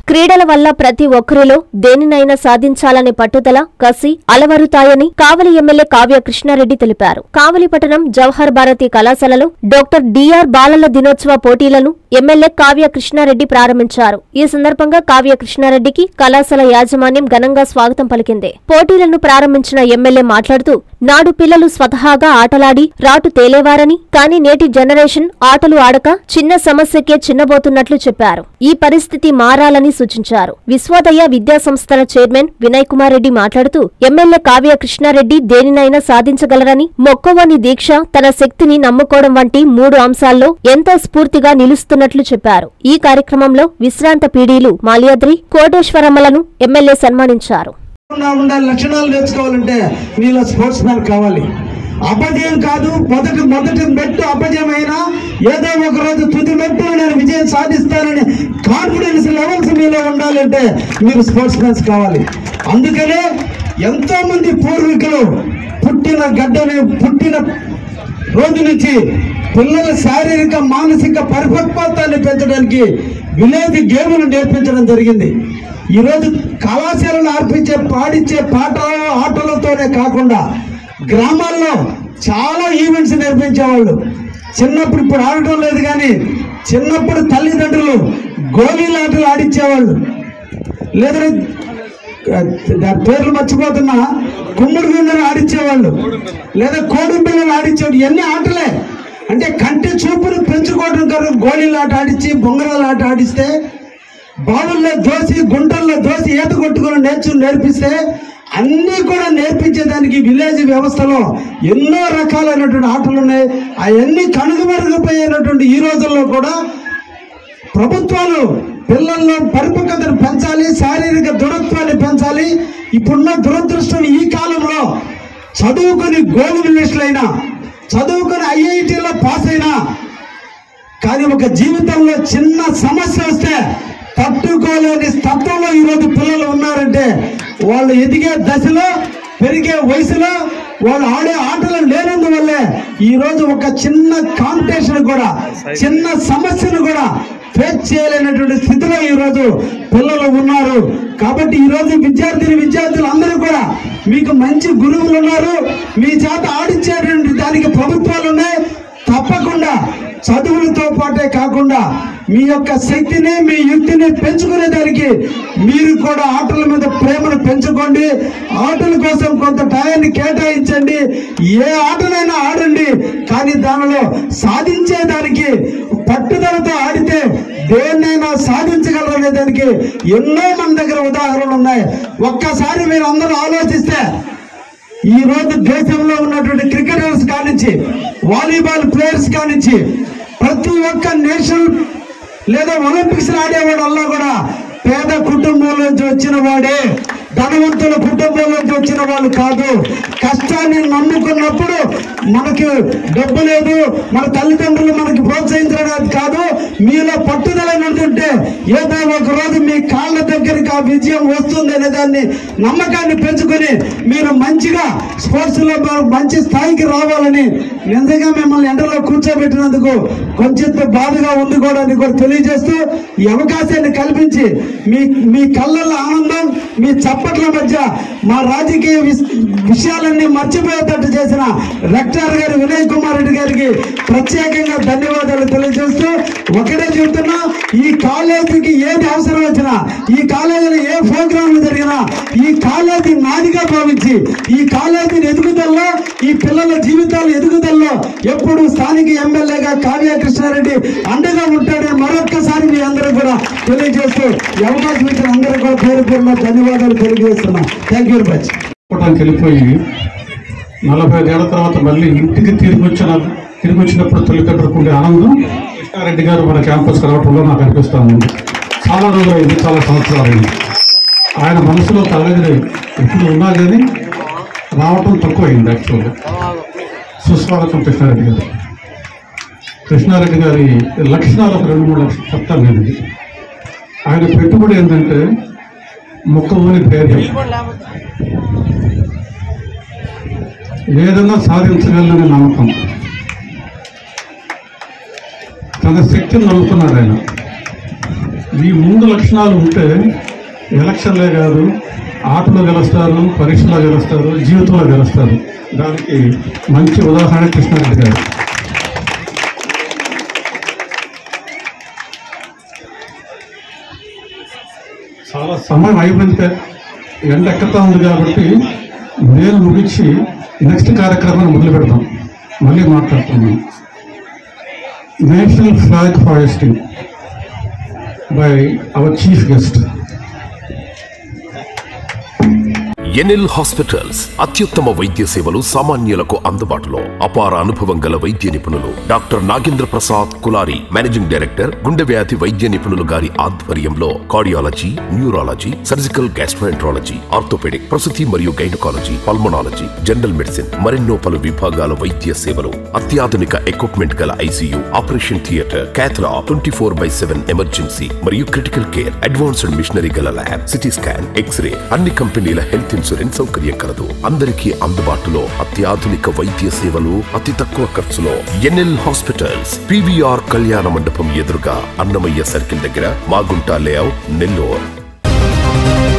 క్రీడల వల్ల ప్రతి ఒక్కరిలో దేనినైనా సాధించాలనే పట్టుదల కసి అలవరుతాయని కావలి ఎమ్మెల్యే కావ్య కృష్ణారెడ్డి తెలిపారు కావలి పట్టణం జవహర్ భారతి కళాశాలలో డాక్టర్ డిఆర్ బాలల దినోత్సవ పోటీలను ఎమ్మెల్యే కావ్య కృష్ణారెడ్డి ప్రారంభించారు ఈ సందర్భంగా కావ్య కృష్ణారెడ్డికి కళాశాల యాజమాన్యం ఘనంగా స్వాగతం పలికింది పోటీలను ప్రారంభించిన ఎమ్మెల్యే మాట్లాడుతూ నాడు పిల్లలు స్వతహాగా ఆటలాడి రాటు తేలేవారని కానీ నేటి జనరేషన్ ఆటలు ఆడక చిన్న సమస్యకే చిన్నబోతున్నట్లు చెప్పారు ఈ పరిస్థితి మారాలని సూచించారు విశ్వోదయ విద్యా సంస్థల చైర్మన్ వినయ్ కుమార్ రెడ్డి మాట్లాడుతూ ఎమ్మెల్యే కావ్య కృష్ణారెడ్డి దేనినైనా సాధించగలరని మొక్కవని దీక్ష తన శక్తిని నమ్ముకోవడం వంటి మూడు అంశాల్లో ఎంతో స్ఫూర్తిగా నిలుస్తున్నట్లు చెప్పారు ఈ కార్యక్రమంలో విశ్రాంత పీడీలు మాల్యాద్రి కోటేశ్వరమ్మలను ఎమ్మెల్యే సన్మానించారు తప్పకుండా ఉండాలి లక్షణాలు నేర్చుకోవాలంటే నీలో స్పోర్ట్స్ మ్యాన్ కావాలి అపజయం కాదు మొదటి మొదటి మెట్టు అపజయం అయినా ఏదో ఒక రోజు తుది మెట్టు నేను విజయం సాధిస్తానని కాన్ఫిడెన్స్ లెవెల్స్ మీలో ఉండాలంటే మీరు స్పోర్ట్స్ మ్యాన్స్ కావాలి అందుకనే ఎంతో మంది పూర్వీకులు పుట్టిన గడ్డని పుట్టిన రోజు నుంచి పిల్లల శారీరక మానసిక పరిపక్వతాన్ని పెంచడానికి విలేజ్ గేములు నేర్పించడం జరిగింది ఈరోజు కళాశాలలో అర్పించే పాడించే పాటలు ఆటలతోనే కాకుండా గ్రామాల్లో చాలా ఈవెంట్స్ నేర్పించేవాళ్ళు చిన్నప్పుడు ఇప్పుడు ఆడటం లేదు కానీ చిన్నప్పుడు తల్లిదండ్రులు గోళీల ఆటలు ఆడించేవాళ్ళు లేదా దాని పేర్లు మర్చిపోతున్నా కుమ్ముడు బిళ్ళలు ఆడించేవాళ్ళు లేదా కోడి బిళ్ళలు ఆడించేవాళ్ళు ఇవన్నీ ఆటలే అంటే కంటి చూపును పెంచుకోవడం కొరకు గోళీల ఆట ఆడించి బొంగరాల ఆట ఆడిస్తే బావుల్లో దోసి గుంటల్లో దోసి ఈత కొట్టుకొని నేర్చు నేర్పిస్తే అన్నీ కూడా నేర్పించేదానికి విలేజ్ వ్యవస్థలో ఎన్నో రకాలైనటువంటి ఆటలు ఉన్నాయి అవన్నీ కనుగమరుగుపోయినటువంటి ఈ రోజుల్లో కూడా ప్రభుత్వాలు పిల్లల్లో పరిపక్వతను పెంచాలి శారీరక దృఢత్వాన్ని పెంచాలి ఇప్పుడున్న దురదృష్టం ఈ కాలంలో చదువుకొని గోల్డ్ లిస్టులైనా చదువుకొని ఐఐటీలో పాస్ అయినా కానీ ఒక జీవితంలో చిన్న సమస్య వస్తే తట్టుకోలేని స్తత్వంలో ఈరోజు పిల్లలు ఉన్నారంటే వాళ్ళు ఎదిగే దశలో పెరిగే వయసులో వాళ్ళు ఆడే ఆటలు లేనందువల్లే ఈరోజు ఒక చిన్న కాంపిటీషన్ కూడా చిన్న సమస్యను కూడా ఫేస్ చేయలేనటువంటి స్థితిలో ఈరోజు పిల్లలు ఉన్నారు కాబట్టి ఈరోజు విద్యార్థిని విద్యార్థులు అందరూ కూడా మీకు మంచి గురువులు ఉన్నారు మీ చేత ఆడించేటువంటి దానికి ప్రభుత్వాలు ఉన్నాయి తప్పకుండా చదువులతో పాటే కాకుండా మీ యొక్క శక్తిని మీ యుక్తిని పెంచుకునే దానికి మీరు కూడా ఆటల మీద ప్రేమను పెంచుకోండి ఆటల కోసం కొంత టయాన్ని కేటాయించండి ఏ ఆటనైనా ఆడండి కానీ దానిలో సాధించేదానికి పట్టుదలతో ఆడితే దేన్నైనా సాధించగలరనే దానికి ఎన్నో మన దగ్గర ఉదాహరణలు ఉన్నాయి ఒక్కసారి మీరు అందరూ ఆలోచిస్తే ఈ రోజు దేశంలో ఉన్నటువంటి క్రికెటర్స్ కానించి వాలీబాల్ ప్లేయర్స్ కానించి ప్రతి ఒక్క నేషనల్ లేదా ఒలింపిక్స్ ఆడేవాడు అల్లా కూడా పేద కుటుంబం నుంచి వచ్చిన వాడే ధనవంతుల కుటుంబం నుంచి వచ్చిన వాళ్ళు కాదు కష్టాన్ని నమ్ముకున్నప్పుడు మనకి డబ్బు లేదు మన తల్లిదండ్రులు మనకి ప్రోత్సహించడానికి కాదు మీలో పట్టుదల ఉంటుంటే ఏదో ఒక రోజు మీ కాళ్ళ దగ్గరికి ఆ విజయం వస్తుంది అనే దాన్ని నమ్మకాన్ని పెంచుకొని మీరు మంచిగా స్పోర్ట్స్ లో మీరు మంచి స్థాయికి రావాలని నిజంగా మిమ్మల్ని ఎండలో కూర్చోబెట్టినందుకు కొంచెం బాధగా ఉంది కూడా అని కూడా తెలియజేస్తూ ఈ అవకాశాన్ని కల్పించి మీ మీ కళ్ళల్లో ఆనందం మీ చప్పట్ల మధ్య మా రాజకీయ విస్- విషయాలన్నీ మర్చిపోయేటట్టు చేసిన రెక్టర్ గారు వినయ్ కుమార్ రెడ్డి గారికి ప్రత్యేకంగా ధన్యవాదాలు తెలియజేస్తూ ఒకటే చెబుతున్నా ఈ కాలేజీకి ఏది అవసరం వచ్చినా ఈ కాలేజీలో ఏ ప్రోగ్రాంలు జరిగినా ఈ కాలేజీ నాదిగా భావించి ఈ కాలేజీ ఎదుగుదలలో ఈ పిల్లల జీవితాల ఎదుగుదలలో ఎప్పుడు స్థానిక ఎమ్మెల్యేగా కావ్య కృష్ణారెడ్డి అండగా ఉంటాడని మరొక్కసారి మీ అందరూ కూడా తెలియజేస్తూ ఈ అవకాశం ఇచ్చిన అందరూ కూడా పేరు పేరున ధన్యవాదాలు తెలియజేస్తున్నాం థ్యాంక్ యూ వెరీ మచ్ కోటానికి వెళ్ళిపోయి నలభై ఐదేళ్ల తర్వాత మళ్ళీ ఇంటికి తిరిగి వచ్చిన తిరిగి వచ్చినప్పుడు తల్లిదండ్రులకు ఉండే ఆనందం కృష్ణారెడ్డి గారు మన క్యాంపస్కి రావడంలో నాకు అనిపిస్తా ఉంది చాలా రోజులైంది చాలా సంవత్సరాలైంది ఆయన మనసులో తలగది ఎప్పుడు ఉన్నా కానీ రావటం తక్కువైంది యాక్చువల్గా సుస్వాగతం కృష్ణారెడ్డి గారు కృష్ణారెడ్డి గారి లక్షణాలు ఒక రెండు మూడు లక్షలు చెప్తాను నేను ఇది. ఆయన పెట్టుబడి ఏంటంటే మొక్కలోని ధైర్యం ఏదైనా సాధించగలననే నమ్మకం తన శక్తిని నమ్ముకున్నాడు ఆయన ఈ మూడు లక్షణాలు ఉంటే ఎలక్షన్లే కాదు ఆటలో గెలుస్తారు పరీక్షలో గెలుస్తారు జీవితంలో గెలుస్తారు దానికి మంచి ఉదాహరణ కృష్ణారెడ్డి గారు చాలా సమయం అయిపోయింది ఎండ ఎక్కుతా ఉంది కాబట్టి నేను ముగించి నెక్స్ట్ కార్యక్రమాన్ని మొదలు పెడదాం మళ్ళీ మాట్లాడుతున్నాం national flag hoisting by our chief guest NL hospitals అత్యుత్తమ వైద్య సేవలు సామాన్యులకు అందుబాటులో అపార అనుభవం గల వైద్య నిపుణులు doctor Nagendra Prasad Kulari managing director గుండె వ్యాధి వైద్య నిపుణులు గారి ఆధ్వర్యంలో cardiology neurology surgical gastroenterology orthopaedic ప్రసూతి మరియు గైనకాలజీ పల్మనాలజీ జనరల్ మెడిసిన్ మరెన్నో పలు విభాగాల వైద్య సేవలు అత్యాధునిక ఎక్విప్మెంట్ గల ICU operation theatre cath lab twenty four by seven emergency మరియు క్రిటికల్ కేర్ అడ్వాన్స్డ్ మిషనరీ గల ల్యాబ్ సిటీ స్కాన్ ఎక్స్రే అన్ని కంపెనీల హెల్త్ ఇన్సూరెన్స్ సౌకర్యం కలదు అందరికీ అందుబాటులో అత్యాధునిక వైద్య సేవలు అతి తక్కువ ఖర్చులో ఎన్ఎల్ హాస్పిటల్స్ పివిఆర్ కళ్యాణ మండపం ఎదురుగా అన్నమయ్య సర్కిల్ దగ్గర మాగుంట లేఅవుట్ నెల్లూరు